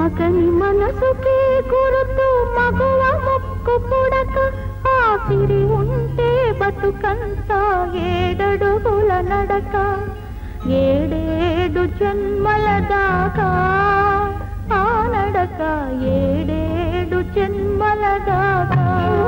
మగని మనసుకి గురుతు మగువ ముక్కు పుడక ఆసిరి ఉంటే బతుకంతా ఏడడుగుల నడక ఏడేడు జన్మల దాకా ఆ నడక ఏడేడు జన్మల దాకా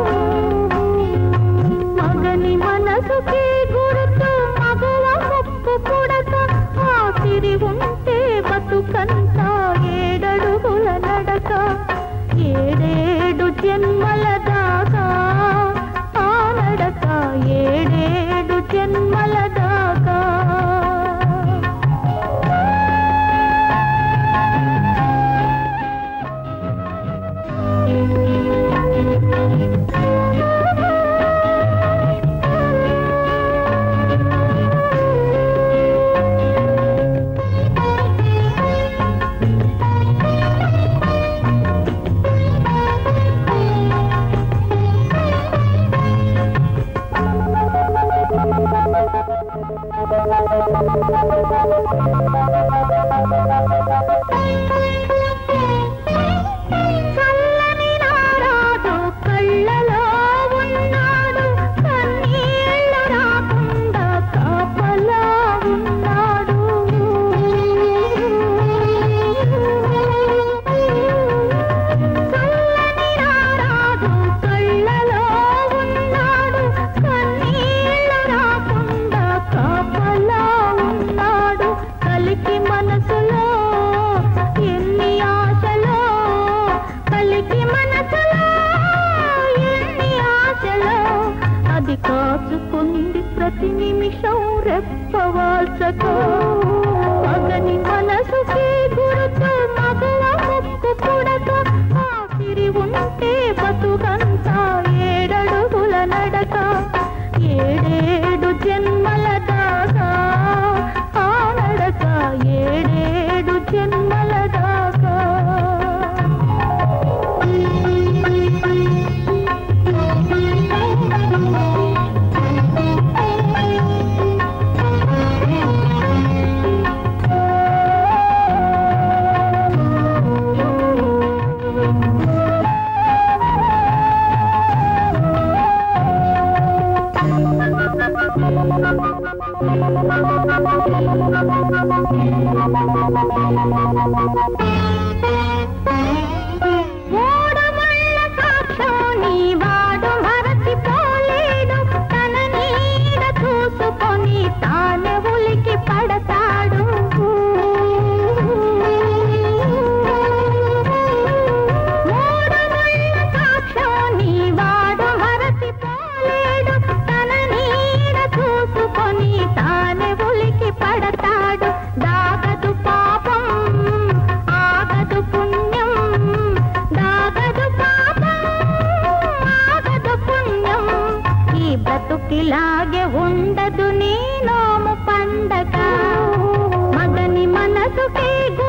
మగని మనసుకి గురుతు మగువ ముక్కు పుడక ఆసిరి ఉంటే బతుకంతా ఏడడుగుల నడక ఏడేడు జన్మల దాకా ఆ నడక ఏడేడు జన్మల దాకా చల్లని నారాజు కళ్ళలో ఉన్నాడు కన్నీళ్ళు రాకుండా కాపలా ఉన్నాడు చల్లని నారాజు కళ్ళలో ఉన్నాడు కన్నీళ్ళు రాకుండా కాపలా ఉన్నాడు కలికి మనసులో ఎన్ని ఆశలో కలికి మనసులో ఎన్ని ఆశలో అది కాచుకుంది ప్రతి నిమిషం రెప్పవాల్సతో మగని మనసుకి గురుతు మగవ ముక్కు పుడక ఆసిరి ఉంటే బతుకంతా ఏడడుగుల నడక ఏడేడు జన్మల దాకా ఆ నడక ఏడేడు జన్మల దాకా ఓడమల్ల సాక్షాన్ని వాడు మరచిపోలేడు తన నీడ చూసుకొని తానే ఉలికి పడతాడు ఓడమల్ల సాక్షాన్ని వాడు మరచిపోలేడు తన నీడ చూసుకొని తానే ఉలికి పడతాడు దాగదు పాపం ఆగదు పుణ్యం దాగదు పాపం ఆగదు పుణ్యం ఈ బ్రతుకిలాగే ఉండదు నీ నోము పండగ మగని మనసుకి